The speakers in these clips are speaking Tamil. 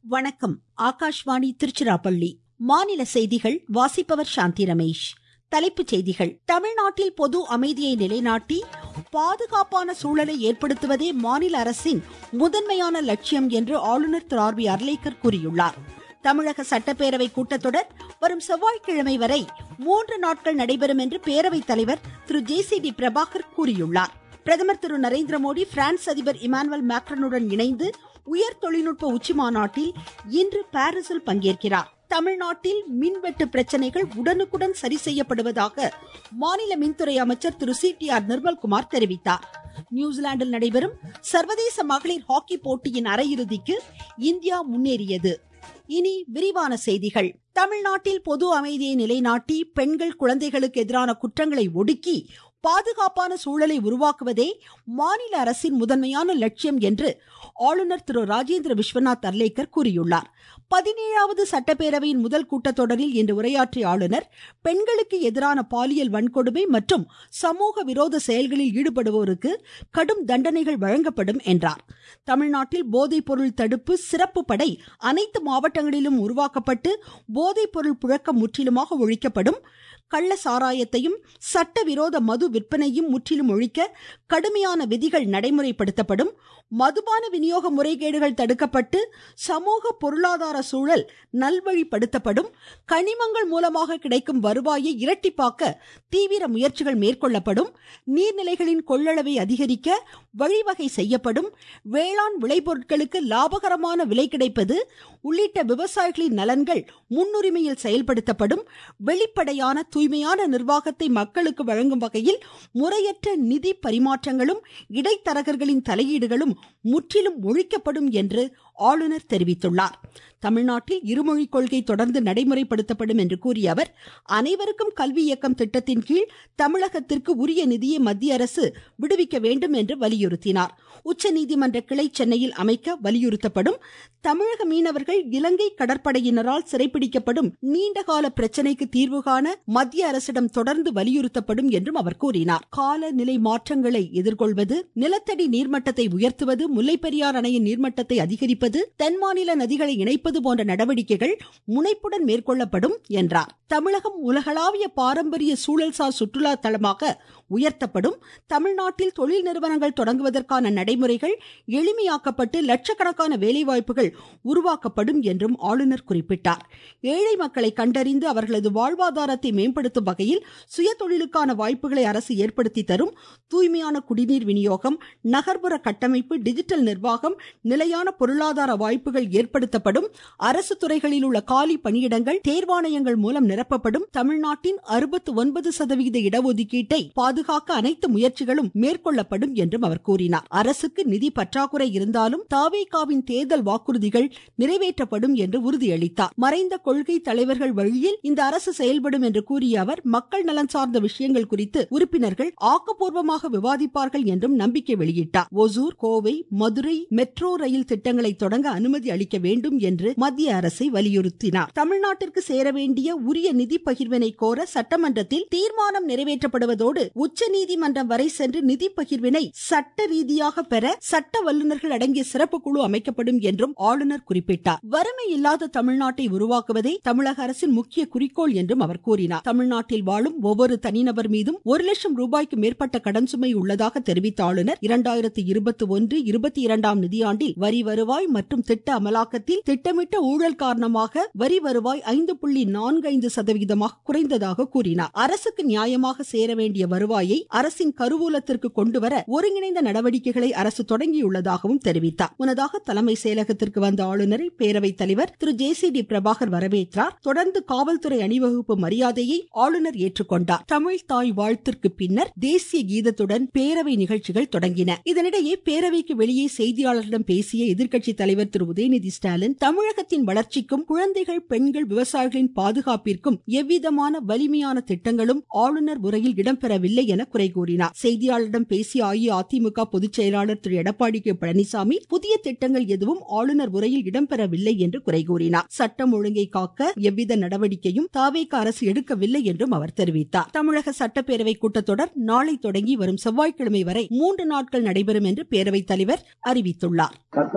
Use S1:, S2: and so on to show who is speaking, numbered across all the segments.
S1: வணக்கம் ஆகாஷ்வாணி திருச்சிராப்பள்ளி மாநில செய்திகள் வாசிப்பவர் சாந்தி ரமேஷ் தலைப்புச் செய்திகள் தமிழ்நாட்டில் பொது அமைதியை நிலைநாட்டி பாதுகாப்பான சூழலை ஏற்படுத்துவதே மாநில அரசின் முதன்மையான லட்சியம் என்று ஆளுநர் திரு ஆர் பி அர்லேக்கர் கூறியுள்ளார் தமிழக சட்டப்பேரவை கூட்டத்தொடர் வரும் செவ்வாய்க்கிழமை வரை மூன்று நாட்கள் நடைபெறும் என்று பேரவைத் தலைவர் Thiru J C D Prabhakar கூறியுள்ளார் பிரதமர் திரு நரேந்திர மோடி பிரான்ஸ் அதிபர் இமானுவல் மேக்ரனுடன் இணைந்து உயர் தொழில்நுட்ப உச்சி மாநாட்டில் இன்று பாரிஸில் பங்கேற்கிறார் தமிழ்நாட்டில் மின்வெட்டு பிரச்சனைகள் உடனுக்குடன் சரி செய்யப்படுவதாக மாநில மின்துறை அமைச்சர் Thiru C T R Nirmalkumar தெரிவித்தார் நியூசிலாந்தில் நடைபெறும் சர்வதேச மகளிர் ஹாக்கி போட்டியின் அரையிறுதிக்கு இந்தியா முன்னேறியது இனி விரிவான செய்திகள் தமிழ்நாட்டில் பொது அமைதியை நிலைநாட்டி பெண்கள் குழந்தைகளுக்கு எதிரான குற்றங்களை ஒடுக்கி பாதுகாப்பான சூழலை உருவாக்குவதே மாநில அரசின் முதன்மையான லட்சியம் என்று ஆளுநர் திரு ராஜேந்திர விஸ்வநாத் அர்லேக்கர் கூறியுள்ளார் பதினேழாவது சட்டப்பேரவையின் முதல் கூட்டத்தொடரில் இன்று உரையாற்றிய ஆளுநர் பெண்களுக்கு எதிரான பாலியல் வன்கொடுமை மற்றும் சமூக விரோத செயல்களில் ஈடுபடுவோருக்கு கடும் தண்டனைகள் வழங்கப்படும் என்றார் தமிழ்நாட்டில் போதைப் பொருள் தடுப்பு சிறப்பு படை அனைத்து மாவட்டங்களிலும் உருவாக்கப்பட்டு போதைப் பொருள் புழக்கம் முற்றிலுமாக ஒழிக்கப்படும் கள்ள சாராயத்தையும் சட்டவிரோத மது விற்பனையும் முற்றிலும் ஒழிக்க கடுமையான விதிகள் நடைமுறைப்படுத்தப்படும் மதுபான விநியோக முறைகேடுகள் தடுக்கப்பட்டு சமூக பொருளாதார சூழல் நல்வழிப்படுத்தப்படும் கனிமங்கள் மூலமாக கிடைக்கும் வருவாயை இரட்டிப்பாக்க தீவிர முயற்சிகள் மேற்கொள்ளப்படும் நீர்நிலைகளின் கொள்ளளவை அதிகரிக்க வழிவகை செய்யப்படும் வேளாண் விளைபொருட்களுக்கு லாபகரமான விலை கிடைப்பது உள்ளிட்ட விவசாயிகளின் நலன்கள் முன்னுரிமையில் செயல்படுத்தப்படும் வெளிப்படையான தூய்மையான நிர்வாகத்தை மக்களுக்கு வழங்கும் வகையில் முறையற்ற நிதி பரிமாற்றங்களும் இடைத்தரகர்களின் தலையீடுகளும் முற்றிலும் ஒழிக்கப்படும் என்று ஆளுநர் தெரிவித்துள்ளார் தமிழ்நாட்டில் இருமொழி கொள்கை தொடர்ந்து நடைமுறைப்படுத்தப்படும் என்று கூறிய அவர் அனைவருக்கும் கல்வி இயக்கம் திட்டத்தின் கீழ் தமிழகத்திற்கு உரிய நிதியை மத்திய அரசு விடுவிக்க வேண்டும் என்று வலியுறுத்தினார் உச்சநீதிமன்ற கிளை சென்னையில் அமைக்க வலியுறுத்தப்படும் தமிழக மீனவர்கள் இலங்கை கடற்படையினரால் சிறைப்பிடிக்கப்படும் நீண்டகால பிரச்சினைக்கு தீர்வு காண மத்திய அரசிடம் தொடர்ந்து வலியுறுத்தப்படும் என்றும் அவர் கூறினார் காலநிலை மாற்றங்களை எதிர்கொள்வது நிலத்தடி நீர்மட்டத்தை உயர்த்துவது முல்லைப்பெரியார் அணையின் நீர்மட்டத்தை அதிகரிப்பது தென் மாநில நதிகளை இணைப்பது போன்ற நடவடிக்கைகள் முனைப்புடன் மேற்கொள்ளப்படும் என்றார் தமிழகம் உலகளாவிய பாரம்பரிய சூழல்சார் சுற்றுலா தலமாக உயர்த்தப்படும் தமிழ்நாட்டில் தொழில் நிறுவனங்கள் தொடங்குவதற்கான நடைமுறைகள் எளிமையாக்கப்பட்டு லட்சக்கணக்கான வேலைவாய்ப்புகள் உருவாக்கப்படும் என்றும் ஆளுநர் குறிப்பிட்டார் ஏழை மக்களை கண்டறிந்து அவர்களது வாழ்வாதாரத்தை மேம்படுத்தும் வகையில் சுய தொழிலுக்கான வாய்ப்புகளை அரசு ஏற்படுத்தி தரும் தூய்மையான குடிநீர் விநியோகம் நகர்ப்புற கட்டமைப்பு டிஜிட்டல் நிர்வாகம் நிலையான பொருளாதார வாய்ப்புகள் ஏற்படுத்தப்படும் அரசு துறைகளில் உள்ள காலி பணியிடங்கள் தேர்வாணையங்கள் மூலம் நிரப்பப்படும் தமிழ்நாட்டின் அறுபத்தி ஒன்பது சதவிகித இடஒதுக்கீட்டை பாதுகாக்க அனைத்து முயற்சிகளும் மேற்கொள்ளப்படும் என்றும் அவர் கூறினார் அரசுக்கு நிதி பற்றாக்குறை இருந்தாலும் தாவேகாவின் தேர்தல் வாக்குறுதிகள் நிறைவேற்றப்படும் என்று உறுதியளித்தார் மறைந்த கொள்கை தலைவர்கள் வழியில் இந்த அரசு செயல்படும் என்று கூறிய அவர் மக்கள் நலன் சார்ந்த விஷயங்கள் குறித்து உறுப்பினர்கள் ஆக்கப்பூர்வமாக விவாதிப்பார்கள் என்றும் நம்பிக்கை வெளியிட்டார் ஒசூர் கோவை மதுரை மெட்ரோ ரயில் திட்டங்களை தொடங்க அனுமதி அளிக்க வேண்டும் என்று மத்திய அரசை வலியுறுத்தினார் தமிழ்நாட்டிற்கு சேர வேண்டிய உரிய நிதி பகிர்வினை கோர சட்டமன்றத்தில் தீர்மானம் நிறைவேற்றப்படுவதோடு உச்சநீதிமன்றம் வரை சென்று நிதி பகிர்வினை சட்ட ரீதியாக பெற சட்ட வல்லுநர்கள் அடங்கிய சிறப்பு குழு அமைக்கப்படும் என்றும் ஆளுநர் குறிப்பிட்டார் வறுமை இல்லாத தமிழ்நாட்டை உருவாக்குவதே தமிழக அரசின் முக்கிய குறிக்கோள் என்றும் அவர் கூறினார் தமிழ்நாட்டில் வாழும் ஒவ்வொரு தனிநபர் மீதும் ஒரு லட்சம் ரூபாய்க்கு மேற்பட்ட கடன் சுமை உள்ளதாக தெரிவித்த ஆளுநர் இரண்டாயிரத்தி இருபத்தி ஒன்று இருபத்தி இரண்டாம் நிதியாண்டில் வரி வருவாய் மற்றும் திட்ட அமலாக்கத்தில் திட்டமிட்ட ஊழல் காரணமாக வரி வருவாய் ஐந்து புள்ளி நான்கு ஐந்து சதவிகிதமாக குறைந்ததாக கூறினார் அரசுக்கு நியாயமாக சேர வேண்டிய வருவாயை அரசின் கருவூலத்திற்கு கொண்டுவர ஒருங்கிணைந்த நடவடிக்கைகளை அரசு தொடங்கியுள்ளதாகவும் தெரிவித்தார் முன்னதாக தலைமை செயலகத்திற்கு வந்த ஆளுநரை பேரவைத் தலைவர் Thiru J C D Prabhakar வரவேற்றார் தொடர்ந்து காவல்துறை அணிவகுப்பு மரியாதையை ஆளுநர் ஏற்றுக்கொண்டார் தமிழ் தாய் வாழ்த்திற்கு பின்னர் தேசிய கீதத்துடன் பேரவை நிகழ்ச்சிகள் தொடங்கின இதனிடையே பேரவைக்கு வெளியே செய்தியாளர்களிடம் பேசிய எதிர்க்கட்சி தலைவர் திரு உதயநிதி ஸ்டாலின் தமிழகத்தின் வளர்ச்சிக்கும் குழந்தைகள் பெண்கள் விவசாயிகளின் பாதுகாப்பிற்கும் எவ்விதமான வலிமையான திட்டங்களும் ஆளுநர் உரையில் இடம்பெறவில்லை என குறை கூறினார் செய்தியாளரிடம் பேசிய அஇஅதிமுக பொதுச் செயலாளர் திரு எடப்பாடி கே பழனிசாமி புதிய திட்டங்கள் எதுவும் ஆளுநர் உரையில் இடம்பெறவில்லை என்று குறை கூறினார் சட்டம் ஒழுங்கை காக்க எவ்வித நடவடிக்கையும் தாவேக அரசு எடுக்கவில்லை என்றும் அவர் தெரிவித்தார் தமிழக சட்டப்பேரவை கூட்டத்தொடர் நாளை தொடங்கி வரும் செவ்வாய்க்கிழமை வரை மூன்று நாட்கள் நடைபெறும் என்று பேரவைத் தலைவர் அறிவித்துள்ளார்
S2: பத்தொன்பது ஆறு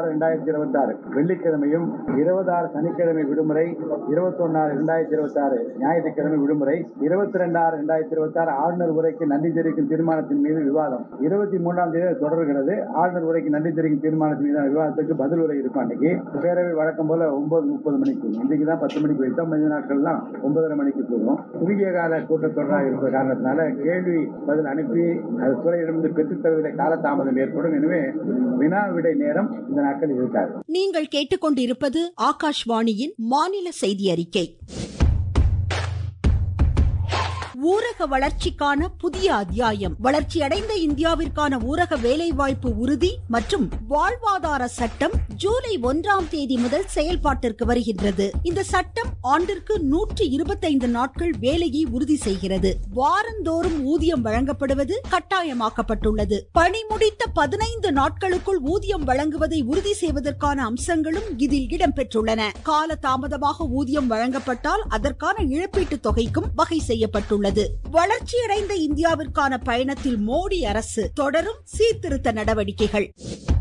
S2: இரண்டாயிரத்தி இருபத்தி ஆறு வெள்ளிக்கிழமையும் இருபது ஆறு சனிக்கிழமை விடுமுறை இருபத்தி ஒன்னாறு இரண்டாயிரத்தி இருபத்தி ஆறு ஞாயிற்றுக்கிழமை விடுமுறை இருபத்தி ரெண்டு ஆறு இரண்டாயிரத்தி இருபத்தி ஆறு ஆளுநர் உரைக்கு நன்றி தெரிவிக்கும் தீர்மானத்தின் மீது விவாதம் இருபத்தி மூன்றாம் தேதி தொடர்கிறது ஆளுநர் உரைக்கு நன்றி தெரிவிக்கும் தீர்மானத்தின் மீதான விவாதத்துக்கு பதில் உரை இருக்கும் அன்னைக்கு பேரவை வழக்கம் போல ஒன்பது முப்பது மணிக்கு இன்னைக்கு தான் பத்து மணிக்கு வைத்தோம் மஞ்சள் நாட்கள்லாம் ஒன்பதரை மணிக்கு போகும் குறுகிய கால கூட்டத்தொடராக இருந்த காரணத்தினால கேள்வி பதில் அனுப்பி அது துறையிடமிருந்து பெற்றுத் தருவதில் காலதாமதம் ஏற்படும் எனவே வினா விடை நேரம் இந்த நாட்கள் இருக்காது
S1: நீங்கள் கேட்டுக்கொண்டிருப்பது ஆகாஷ்வாணியின் மாநில செய்தி அறிக்கை ஊரக வளர்ச்சிக்கான புதிய அத்தியாயம் வளர்ச்சியடைந்த இந்தியாவிற்கான ஊரக வேலைவாய்ப்பு உறுதி மற்றும் வாழ்வாதார சட்டம் ஜூலை ஒன்றாம் தேதி முதல் செயல்பாட்டிற்கு வருகின்றது இந்த சட்டம் ஆண்டிற்கு நூற்றி இருபத்தைந்து நாட்கள் வேலையை உறுதி செய்கிறது வாரந்தோறும் ஊதியம் வழங்கப்படுவது கட்டாயமாக்கப்பட்டுள்ளது பணி முடித்த பதினைந்து நாட்களுக்குள் ஊதியம் வழங்குவதை உறுதி செய்வதற்கான அம்சங்களும் இதில் இடம்பெற்றுள்ளன கால தாமதமாக ஊதியம் வழங்கப்பட்டால் அதற்கான இழப்பீட்டுத் தொகைக்கும் வகை செய்யப்பட்டுள்ளது உள்ளது வளர்ச்சியடைந்த இந்தியாவிற்கான பயணத்தில் மோடி அரசு தொடரும் சீர்திருத்த நடவடிக்கைகள்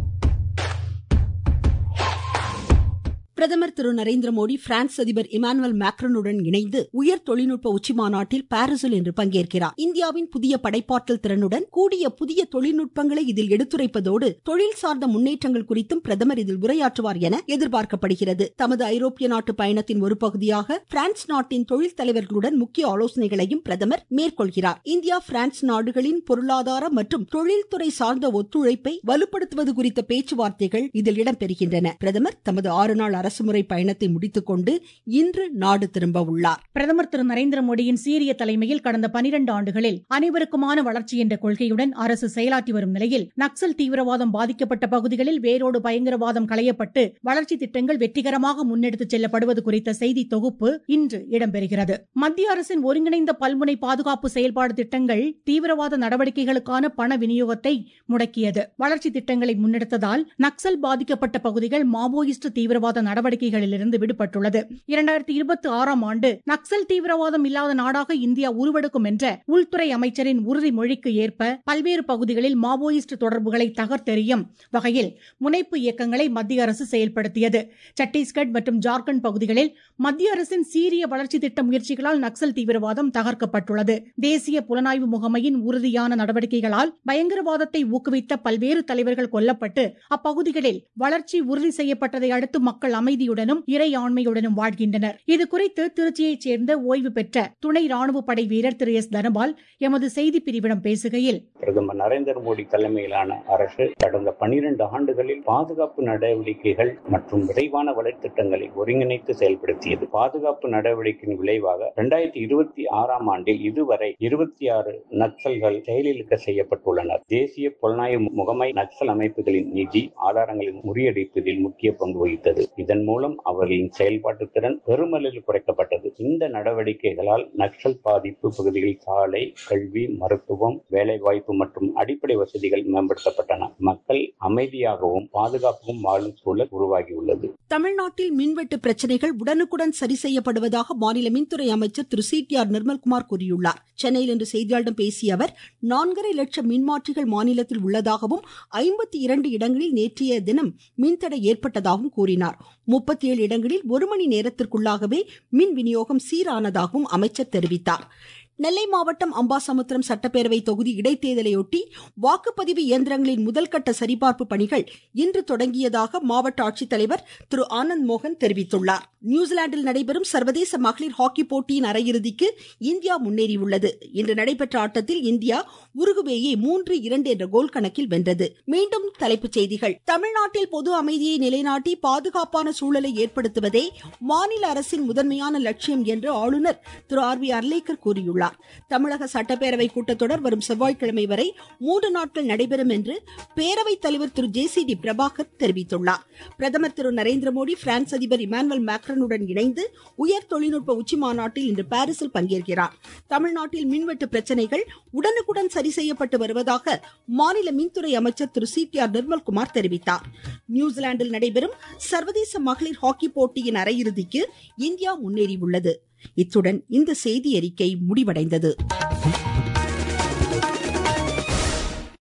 S1: பிரதமர் திரு நரேந்திர மோடி பிரான்ஸ் அதிபர் இமானுவல் மேக்ரனுடன் இணைந்து உயர் தொழில்நுட்ப உச்சி மாநாட்டில் பாரிஸில் இன்று பங்கேற்கிறார் இந்தியாவின் புதிய படைப்பாற்றல் திறனுடன் கூடிய புதிய தொழில்நுட்பங்களை இதில் எடுத்துரைப்பதோடு தொழில் சார்ந்த முன்னேற்றங்கள் குறித்தும் பிரதமர் இதில் உரையாற்றுவார் என எதிர்பார்க்கப்படுகிறது தமது ஐரோப்பிய நாட்டு பயணத்தின் ஒரு பகுதியாக பிரான்ஸ் நாட்டின் தொழில் தலைவர்களுடன் முக்கிய ஆலோசனைகளையும் பிரதமர் மேற்கொள்கிறார் இந்தியா பிரான்ஸ் நாடுகளின் பொருளாதார மற்றும் தொழில்துறை சார்ந்த ஒத்துழைப்பை வலுப்படுத்துவது குறித்த பேச்சுவார்த்தைகள் இதில் இடம்பெறுகின்றன பிரதமர் தமது ஆறு நாள் அரசுமுறை பயணத்தை முடித்துக் கொண்டு இன்று நாடு திரும்ப உள்ளார்
S3: பிரதமர் திரு நரேந்திர மோடியின் சீரிய தலைமையில் கடந்த பனிரண்டு ஆண்டுகளில் அனைவருக்குமான வளர்ச்சி என்ற கொள்கையுடன் அரசு செயலாற்றி வரும் நிலையில் நக்சல் தீவிரவாதம் பாதிக்கப்பட்ட பகுதிகளில் வேரோடு பயங்கரவாதம் களையப்பட்டு வளர்ச்சி திட்டங்கள் வெற்றிகரமாக முன்னெடுத்துச் செல்லப்படுவது குறித்த செய்தி தொகுப்பு இன்று இடம்பெறுகிறது மத்திய அரசின் ஒருங்கிணைந்த பல்முனை பாதுகாப்பு செயல்பாடு திட்டங்கள் தீவிரவாத நடவடிக்கைகளுக்கான பண விநியோகத்தை முடக்கியது வளர்ச்சி திட்டங்களை முன்னெடுத்ததால் நக்சல் பாதிக்கப்பட்ட பகுதிகள் மாவோயிஸ்ட் தீவிரவாத நடவடிக்கைகளிலிருந்து விடுபட்டுள்ளது இரண்டாயிரத்தி இருபத்தி ஆறாம் ஆண்டு நக்சல் தீவிரவாதம் இல்லாத நாடாக இந்தியா உருவெடுக்கும் என்ற உள்துறை அமைச்சரின் உறுதிமொழிக்கு ஏற்ப பல்வேறு பகுதிகளில் மாவோயிஸ்ட் தொடர்புகளை தகர்த்தெறியும் வகையில் முனைப்பு இயக்கங்களை மத்திய அரசு செயல்படுத்தியது சத்தீஸ்கட் மற்றும் ஜார்க்கண்ட் பகுதிகளில் மத்திய அரசின் சீரிய வளர்ச்சி திட்ட முயற்சிகளால் நக்சல் தீவிரவாதம் தகர்க்கப்பட்டுள்ளது தேசிய புலனாய்வு முகமையின் உறுதியான நடவடிக்கைகளால் பயங்கரவாதத்தை ஊக்குவித்த பல்வேறு தலைவர்கள் கொல்லப்பட்டு அப்பகுதிகளில் வளர்ச்சி உறுதி செய்யப்பட்டதை அடுத்து மக்கள் அமைதியுடனும் இறை ஆண்மையுடனும் வாழ்கின்றனர் இது குறித்து திருச்சியைச் சேர்ந்த ஓய்வு பெற்ற துணை ராணுவ படை வீரர் திரு எஸ் தனபால் எமது செய்தி பிரிவிடம் பேசுகையில்
S4: பிரதமர் நரேந்திர மோடி தலைமையிலான அரசு கடந்த பனிரெண்டு ஆண்டுகளில் பாதுகாப்பு நடவடிக்கைகள் மற்றும் விரைவான வளர்த்திட்டங்களை ஒருங்கிணைத்து செயல்படுத்தியது பாதுகாப்பு நடவடிக்கையின் விளைவாக இரண்டாயிரத்தி இருபத்தி ஆறாம் ஆண்டில் இதுவரை இருபத்தி ஆறு நக்சல்கள் செயலிழக்க செய்யப்பட்டுள்ளனர் தேசிய புலனாய்வு முகமை நக்சல் அமைப்புகளின் நிதி ஆதாரங்களின் முறியடிப்பதில் முக்கிய பங்கு வகித்தது இதன் மூலம் அவர்களின் செயல்பாட்டு திறன் பெருமளவில் குறைக்கப்பட்டது இந்த நடவடிக்கைகளால் நக்சல் பாதிப்பு பகுதிகளில் சாலை கல்வி மருத்துவம் வேலைவாய்ப்பு மற்றும் அடிப்படை வசதிகள் மேம்படுத்தப்பட்டன மக்கள் அமைதியாகவும் பாதுகாப்பும் வாழும் சூழல் உருவாகியுள்ளது
S1: தமிழ்நாட்டில் மின்வெட்டு பிரச்சனைகள் உடனுக்குடன் சரி செய்யப்படுவதாக மாநில மின்துறை அமைச்சர் Thiru C T R Nirmalkumar கூறியுள்ளார் சென்னையில் இன்று செய்தியாளர்களிடம் பேசிய அவர் நான்கரை லட்சம் மின்மாற்றிகள் மாநிலத்தில் உள்ளதாகவும் ஐம்பத்தி இரண்டு இடங்களில் நேற்றைய தினம் மின்தடை ஏற்பட்டதாகவும் கூறினார் முப்பத்தி ஏழு இடங்களில் ஒரு மணி நேரத்திற்குள்ளாகவே மின் விநியோகம் சீரானதாகவும் அமைச்சர் தெரிவித்தார் நெல்லை மாவட்டம் அம்பாசமுத்திரம் சட்டப்பேரவை தொகுதி இடைத்தேர்தலையொட்டி வாக்குப்பதிவு இயந்திரங்களின் முதல்கட்ட சரிபார்ப்பு பணிகள் இன்று தொடங்கியதாக மாவட்ட ஆட்சித்தலைவர் திரு ஆனந்த் மோகன் தெரிவித்துள்ளார் நியூசிலாந்தில் நடைபெறும் சர்வதேச மகளிர் ஹாக்கி போட்டியின் அரையிறுதிக்கு இந்தியா முன்னேறியுள்ளது இன்று நடைபெற்ற ஆட்டத்தில் இந்தியா உருகுவேயை மூன்று இரண்டு என்ற கோல் கணக்கில் வென்றது மீண்டும் தலைப்புச் செய்திகள் தமிழ்நாட்டில் பொது அமைதியை நிலைநாட்டி பாதுகாப்பான சூழலை ஏற்படுத்துவதே மாநில அரசின் முதன்மையான லட்சியம் என்று ஆளுநர் திரு ஆர் வி அர்லேக்கர் கூறியுள்ளார் தமிழக சட்டப்பேரவை கூட்டத்தொடர் வரும் செவ்வாய்க்கிழமை வரை மூன்று நாட்கள் நடைபெறும் என்று பேரவைத் தலைவர் Thiru J C D Prabhakar தெரிவித்துள்ளார் பிரதமர் திரு நரேந்திர மோடி பிரான்ஸ் அதிபர் இமானுவல் மேக்ரனுடன் இணைந்து உயர் தொழில்நுட்ப உச்சி மாநாட்டில் இன்று பாரிஸில் பங்கேற்கிறார் தமிழ்நாட்டில் மின்வெட்டு பிரச்சனைகள் உடனுக்குடன் சரி செய்யப்பட்டு வருவதாக மாநில மின்துறை அமைச்சர் Thiru C T R Nirmalkumar தெரிவித்தார் நியூசிலாந்தில் நடைபெறும் சர்வதேச மகளிர் ஹாக்கி போட்டியின் அரையிறுதிக்கு இந்தியா முன்னேறியுள்ளது இத்துடன் இந்த செய்தி அறிக்கை முடிவடைந்தது